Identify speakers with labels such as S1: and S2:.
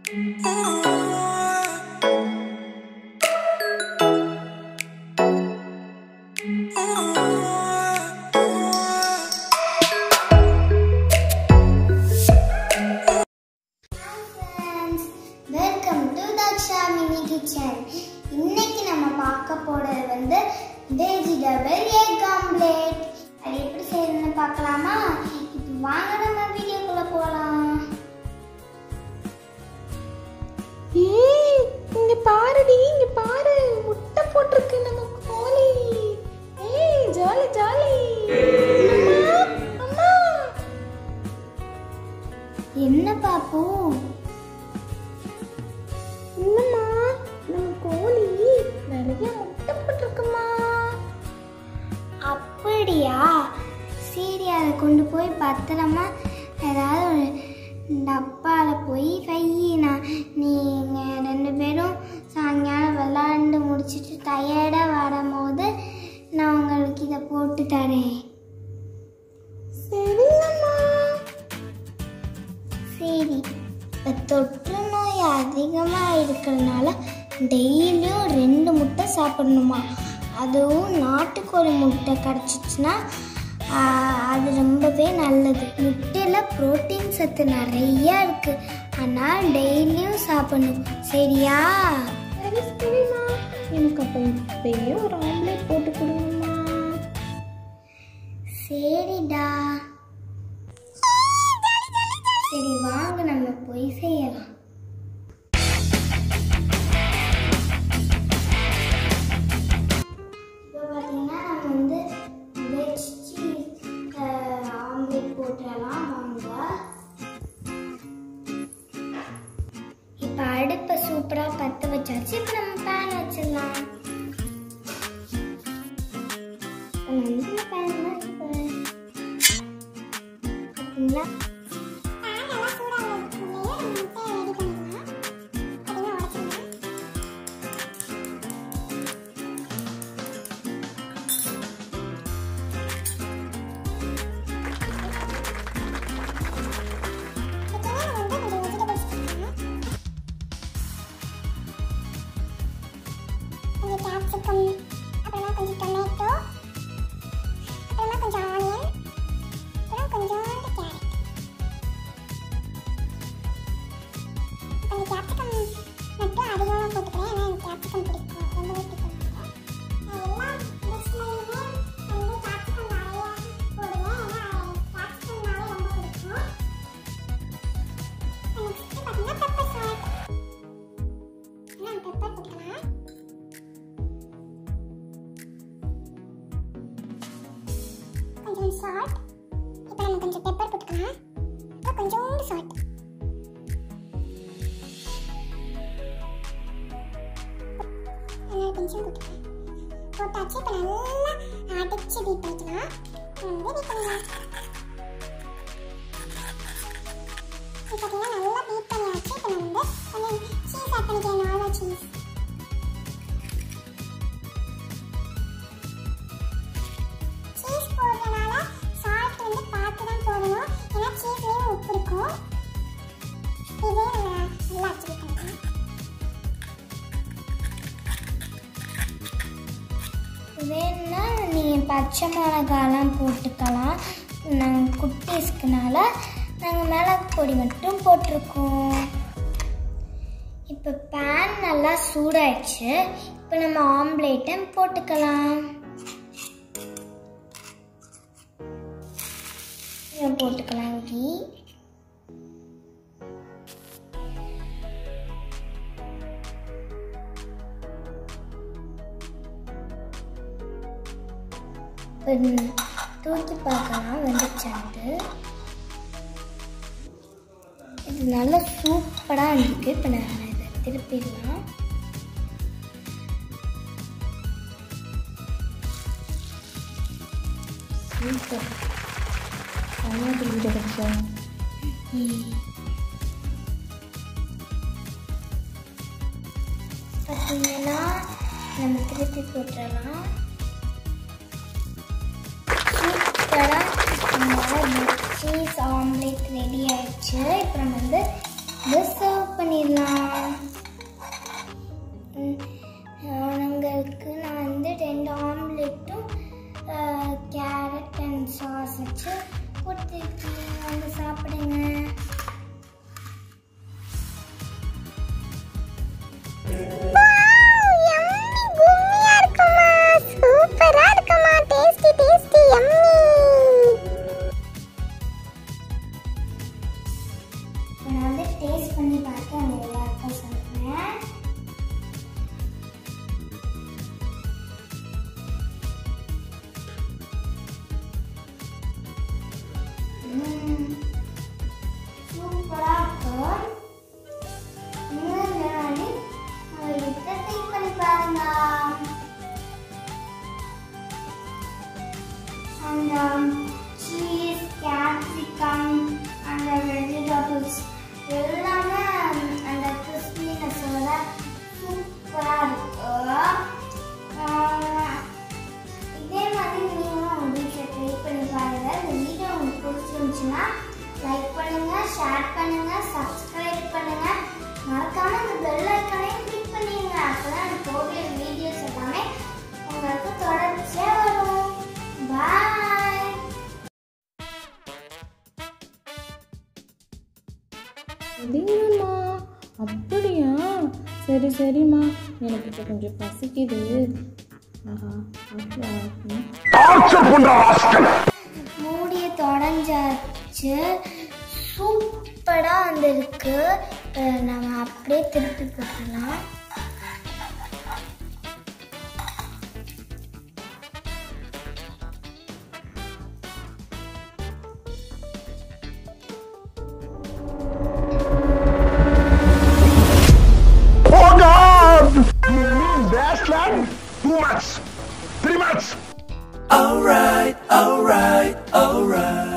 S1: Welcome to Daksha mini kitchen இன்னைக்கு நம்ம பார்க்க போறது வந்து வெஜிடபிள் எக் ஆம்லேட் அது எப்படி செய்யணும்னு பார்க்கலாமா இப்போ வாங்க நம்ம வீடியோக்குள்ள போகலாம்
S2: ஏய் இங்க பாருடி இங்க பாரு முட்டை போட்டிருக்கு நம்ம கோழி ஏய் ஜாலி ஜாலி அம்மா அம்மா
S1: என்ன பாப்பு
S2: இல்லம்மா நம்ம கோழி நிறைய முட்டை போட்டிருக்குமா
S1: அப்படியா சரி அதை கொண்டு போய் பத்திரமா ஏதாவது ஒரு டப்பால போய் வை நான் நீங்கள் ரெண்டு பேரும் சாயங்காலம் விளாண்டு முடிச்சிட்டு டயர்டாக வரும்போது நான் உங்களுக்கு இதை போட்டு தரேன்
S2: சரிங்கம்மா
S1: சரி இப்ப தொற்று நோய் அதிகமாக இருக்கிறதுனால டெய்லியும் ரெண்டு முட்டை சாப்பிடணுமா அதுவும் நாட்டுக்கோழி முட்டை கிடச்சிச்சின்னா அது ரொம்பவே நல்லது முட்டையில் புரோட்டீன் சத்து நிறையா இருக்குது ஆனால் டெய்லியும் சாப்பிடணும் சரியா
S2: சரி சரிம்மா எனக்கு அப்போ இப்பயே ஒரு ஆம்லேட் போட்டு கொடுங்கம்மா
S1: சரிடா சரி வாங்க நம்ம போய் செய்யலாம் இப்போ பார்த்தீங்கன்னா நம்ம வந்து வெஜ் சீஸ் ஆம்லேட் போட்டுடலாம் வாங்க இப்போ அடுப்பை சூப்பராக பற்ற வச்சாச்சு இப்போ நம்ம பேன் வச்சிடலாம் நல்ல பேன் தான் இப்போ பார்த்தீங்களா
S3: கொஞ்சம் கேப்சிகம் அப்புறமா கொஞ்சம் டொமேட்டோ அப்புறமா கொஞ்சம் ஆனியன் அப்புறம் கொஞ்சோண்டு கேரட் கொஞ்சம் கேப்சிகம் மட்டும் அதிகமாக போட்டுக்கிறேன் ஏன்னா எனக்கு கேப்சிகம் பிடிக்கும் ரொம்பவே பிடிக்கும் நான் எல்லா டிஷ்லையுமே வந்து கேப்சிகம் நிறைய போடுவேன் ஏன்னா கேப்சிகம்னாலே ரொம்ப பிடிக்கும் நெக்ஸ்ட் பார்த்தீங்கன்னா பெப்பர் சால்ட் நான் பெப்பர் போட்டுக்கலாம் கொஞ்சம் சால்ட் இப்போ நம்ம கொஞ்சம் பெப்பர் போட்டுக்கலாம் அப்புறம் கொஞ்சோண்டு சால்ட் நல்லா கொஞ்சம் போட்டுக்கலாம் போட்டாச்சு இப்போ நல்லா அடிச்சு பீட் பண்ணிக்கலாம் வந்து பீட் பண்ணலாம் இப்போ பார்த்தீங்கன்னா நல்லா பீட் பண்ணியாச்சு இப்போ நம்ம வந்து கொஞ்சம் சீஸ் ஆட் பண்ணிக்கலாம் நார்மல் சீஸ் சீஸ் போடுறதுனால சால்ட் வந்து பார்த்து தான் போடணும் ஏன்னா சீஸ்லேயும் உப்பு இருக்கும் இதே நம்ம நல்லா அச்சடி பண்ணிக்கலாம்
S1: வேணும்னா நீங்கள் பச்சை மிளகாலாம் போட்டுக்கலாம் நாங்கள் குட்டீஸ்க்குனால நாங்கள் மிளகு பொடி மட்டும் போட்டிருக்கோம் இப்போ பேன் நல்லா சூடாயிடுச்சு இப்போ நம்ம ஆம்லேட்டை போட்டுக்கலாம் இதை போட்டுக்கலாம் கீ இப்போ தூக்கி பார்க்கலாம் வெந்துச்சான்ட்டு இது நல்லா சூப்பராக இருக்கு இப்போ நான் இதை திருப்பிடலாம்
S2: சூப்பர் செம்மையாக வீடு வச்சோம்
S1: பார்த்தீங்கன்னா நம்ம திருப்பி போட்டுடலாம் சூப்பராக நம்மளோட சீஸ் ஆம்லேட் ரெடி ஆயிடுச்சு இப்போ நம்ம வந்து இதை சர்வ் பண்ணிடலாம் பண்ணி பார்த்து அந்த எல்லாருக்கும் சொல்கிறேன் சூப்பராக இருக்கும் இன்னும் நான் அவர்கிட்ட ட்ரை பண்ணி பாருங்க அந்த சீஸ் கேப்சிகம் அந்த வெஜிடபிள்ஸ் எல்லாமே அந்த கிறிஸ்பினஸோட சூப்பராக இருக்கும் ஆஹ் இதே மாதிரி நீங்களும் உங்கள் வீட்டில் ட்ரை பண்ணி பாருங்க இந்த வீடியோ உங்களுக்கு பிடிச்சிருந்துச்சுன்னா லைக் பண்ணுங்க ஷேர் பண்ணுங்க சப்ஸ்கிரைப் பண்ணுங்க மறக்காம இந்த பெல் ஐக்கானையும் கிளிக் பண்ணிடுங்க அப்பதான் நான் போகிற வீடியோஸ் எல்லாமே உங்களுக்கு தொடர்ச்சியா வரும் பாய்
S2: சரிங்கம்மா அப்படியா சரி சரிம்மா எனக்கு இப்போ கொஞ்சம் பசிக்குது ஆஹா அப்பா ம்.
S4: டார்ச்சர் பண்ற ராஸ்கல்
S1: மூடிய தொடஞ்சாச்சு சூப்பராக வந்திருக்கு அஹ் நம்ம அப்படியே திருப்பி போட்டுடலாம்
S4: Oh God! You mean that land? Too much. Three much.
S5: Alright, alright, alright.